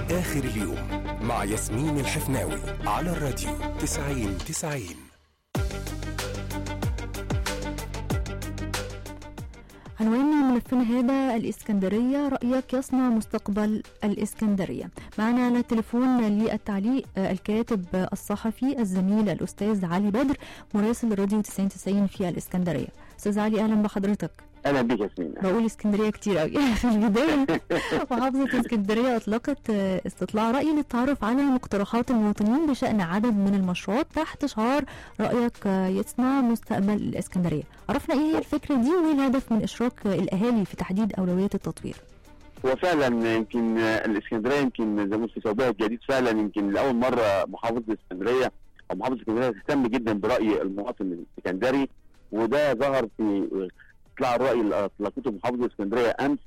آخر اليوم مع ياسمين الحفناوي على الراديو 90 90 عنوان ملفنا هذا الإسكندرية رأيك يصنع مستقبل الإسكندرية معنا على التليفون للتعليق آه، الكاتب آه، الصحفي الزميل الأستاذ علي بدر مراسل راديو 90 في الإسكندرية أستاذ علي أهلا بحضرتك اهلا بك ياسمين بقول اسكندريه كتير قوي في البدايه محافظه اسكندريه اطلقت آه، استطلاع راي للتعرف على مقترحات المواطنين بشان عدد من المشروعات تحت شعار رايك آه، يصنع مستقبل الاسكندريه عرفنا ايه هي الفكره دي وايه الهدف من اشراك آه، الاهالي في تحديد اولويات التطوير هو فعلا يمكن الاسكندريه يمكن زي ما في ثوبها الجديد فعلا يمكن لاول مره محافظه الاسكندريه او محافظه اسكندريه تهتم جدا براي المواطن الاسكندري وده ظهر في استطلاع الراي اللي اطلقته محافظه اسكندريه امس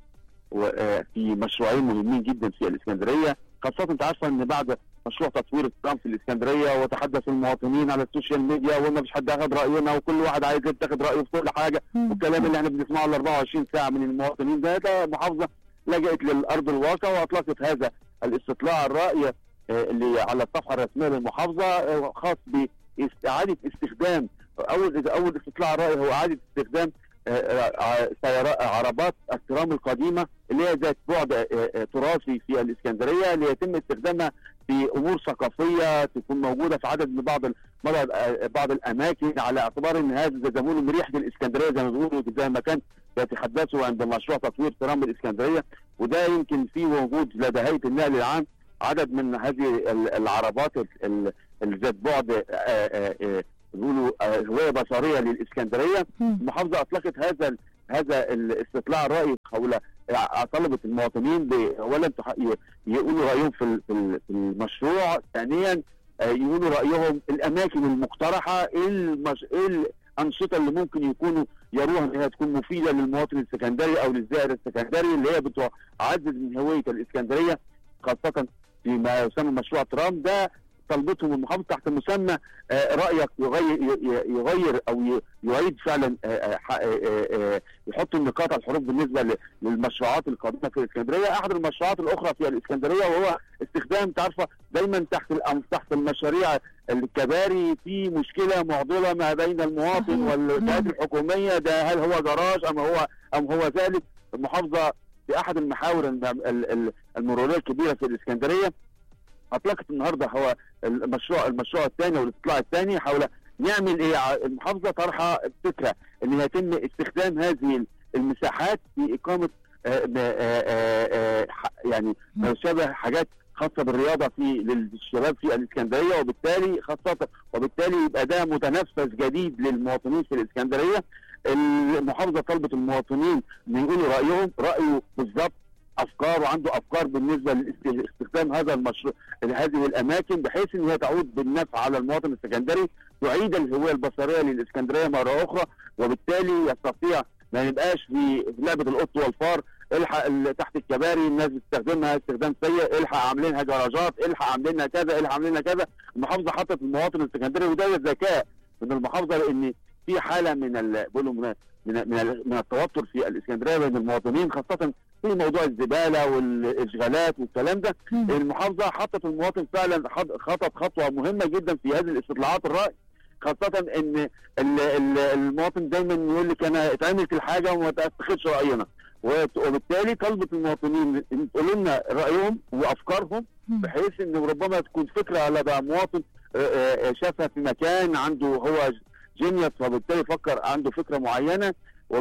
وفي مشروعين مهمين جدا في الاسكندريه خاصه انت عارفه ان بعد مشروع تطوير الترام في الاسكندريه وتحدث المواطنين على السوشيال ميديا وما فيش حد اخذ راينا وكل واحد عايز يتاخد رايه في كل حاجه والكلام اللي احنا بنسمعه ال 24 ساعه من المواطنين ده ده محافظه لجأت للارض الواقع واطلقت هذا الاستطلاع الراي آه، اللي على الصفحه الرسميه للمحافظه آه، خاص باعاده استخدام اول اول استطلاع راي هو اعاده استخدام آه، آه، سيارات عربات الترام القديمه اللي هي ذات بعد آه، آه، تراثي في الاسكندريه اللي يتم استخدامها في امور ثقافيه تكون موجوده في عدد من بعض ال- بعض آه، بعض الاماكن على اعتبار ان هذا زي ما بيقولوا من ريحه الاسكندريه زي ما بيقولوا زي ما كان يتحدثوا عند مشروع تطوير ترام الاسكندريه وده يمكن في وجود لدى هيئه النقل العام عدد من هذه ال- العربات ال- ال- الذات بعد آه، آه، آه، بيقولوا آه، هويه بصريه للاسكندريه مم. المحافظه اطلقت هذا ال- هذا الاستطلاع الراي حول ع- طلبه المواطنين ب- اولا تح- ي- يقولوا رايهم في ال- في ال- في المشروع ثانيا آه، يقولوا رايهم الاماكن المقترحه ايه المش... ايه الانشطه اللي ممكن يكونوا يروها ان هي تكون مفيده للمواطن السكندري او للزائر السكندري اللي هي بتعزز من هويه الاسكندريه خاصه فيما يسمى مشروع ترام ده طلبتهم المحافظه تحت مسمى آه، رايك يغير ي- يغير او ي- يعيد فعلا آه، آه، ح- آه، آه، يحط النقاط على الحروف بالنسبه ل- للمشروعات القادمه في الاسكندريه احد المشروعات الاخرى في الاسكندريه وهو استخدام تعرفه دايما تحت الأم- تحت المشاريع الكباري في مشكله معضله ما بين المواطن صحيح. والجهات مم. الحكوميه ده هل هو جراج ام هو ام هو ذلك المحافظه في احد المحاور الم- ال- ال- المروريه الكبيره في الاسكندريه اطلقت النهارده هو المشروع المشروع الثاني والاستطلاع الثاني حول نعمل ايه ع- المحافظه طرحه فكره ان يتم استخدام هذه المساحات في اقامه آه، ب- آه، آه، آه، ح- يعني ما يشابه حاجات خاصه بالرياضه في للشباب في الاسكندريه وبالتالي خاصه وبالتالي يبقى ده متنفس جديد للمواطنين في الاسكندريه المحافظه طلبت المواطنين ان يقولوا رايهم رايه بالظبط افكار وعنده افكار بالنسبه لاستخدام هذا المشروع هذه الاماكن بحيث ان هي تعود بالنفع على المواطن السكندري تعيد الهويه البصريه للاسكندريه مره اخرى وبالتالي يستطيع ما يبقاش في لعبه القط والفار الحق ال- تحت الكباري الناس بتستخدمها استخدام سيء الحق عاملينها جراجات الحق عاملينها كذا الحق عاملينها كذا المحافظه حطت المواطن السكندري وده ذكاء من المحافظه لان في حاله من ال- بيقولوا من من من, ال- من التوتر في الاسكندريه بين المواطنين خاصه في موضوع الزباله والاشغالات والكلام ده مم. المحافظه حطت المواطن فعلا خط- خطت خطوه مهمه جدا في هذه الاستطلاعات الراي خاصه ان ال- ال- المواطن دايما يقول لك انا اتعملت الحاجه وما تاخدش راينا وت- وبالتالي طلبت المواطنين ان تقولوا لنا رايهم وافكارهم مم. بحيث ان ربما تكون فكره لدى مواطن آه، آه، شافها في مكان عنده هو جينيوس وبالتالي فكر عنده فكره معينه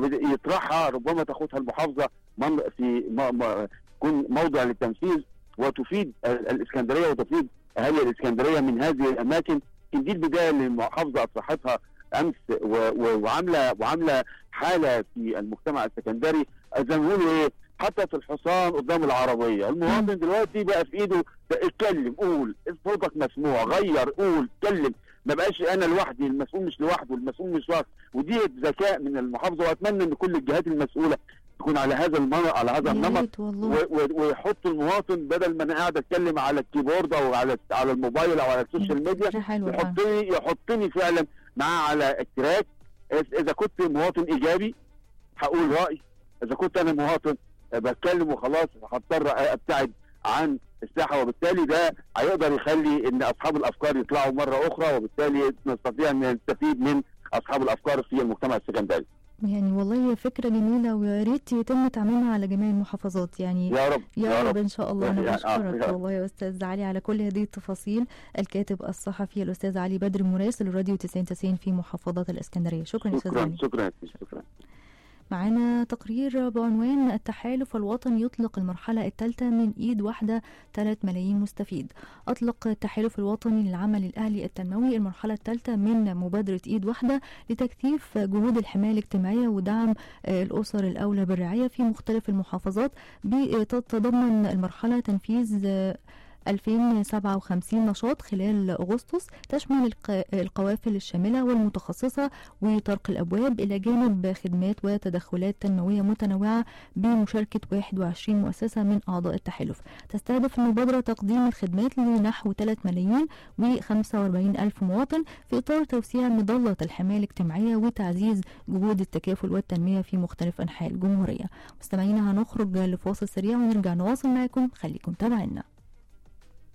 ويطرحها ربما تاخدها المحافظه من- في م- م- تكون موضع للتنفيذ وتفيد ال- الاسكندريه وتفيد اهالي الاسكندريه من هذه الاماكن دي البدايه اللي المحافظه اطرحتها امس و- و- وعامله وعامله حاله في المجتمع السكندري زي ما بيقولوا ايه حطت الحصان قدام العربيه المواطن دلوقتي بقى في ايده ده اتكلم قول صوتك مسموع غير قول اتكلم ما بقاش انا لوحدي المسؤول مش لوحده المسؤول مش لوحده ودي ذكاء من المحافظه واتمنى ان كل الجهات المسؤوله تكون على هذا المنط على هذا يا النمط ريت والله و- و- ويحط المواطن بدل ما انا قاعد اتكلم على الكيبورد او على على الموبايل او على السوشيال ميديا فكرة حلوة فعلا. يحطني يحطني فعلا معاه على التراك إذ- اذا كنت مواطن ايجابي هقول رايي اذا كنت انا مواطن بتكلم وخلاص هضطر ابتعد عن الساحه وبالتالي ده هيقدر يخلي ان اصحاب الافكار يطلعوا مره اخرى وبالتالي نستطيع ان نستفيد من اصحاب الافكار في المجتمع السكندري. يعني والله هي فكرة جميلة ويا ريت يتم تعميمها على جميع المحافظات يعني يا رب يا رب ان شاء الله انا يعني- آه، بشكرك يا رب. والله يا استاذ علي على كل هذه التفاصيل الكاتب الصحفي الاستاذ علي بدر مراسل الراديو 90 في محافظة الاسكندرية شكرا يا استاذ شكرا علي شكرا شكرا معانا تقرير بعنوان التحالف الوطني يطلق المرحلة الثالثة من إيد واحدة 3 ملايين مستفيد أطلق التحالف الوطني للعمل الأهلي التنموي المرحلة الثالثة من مبادرة إيد واحدة لتكثيف جهود الحماية الاجتماعية ودعم آه، الأسر الأولى بالرعاية في مختلف المحافظات بتتضمن المرحلة تنفيذ آه، 2057 نشاط خلال أغسطس تشمل الق- القوافل الشاملة والمتخصصة وطرق الأبواب إلى جانب خدمات وتدخلات تنموية متنوعة بمشاركة 21 مؤسسة من أعضاء التحالف تستهدف المبادرة تقديم الخدمات لنحو 3 ملايين و45 ألف مواطن في إطار توسيع مظلة الحماية الاجتماعية وتعزيز جهود التكافل والتنمية في مختلف أنحاء الجمهورية مستمعينا هنخرج لفاصل سريع ونرجع نواصل معكم خليكم تابعينا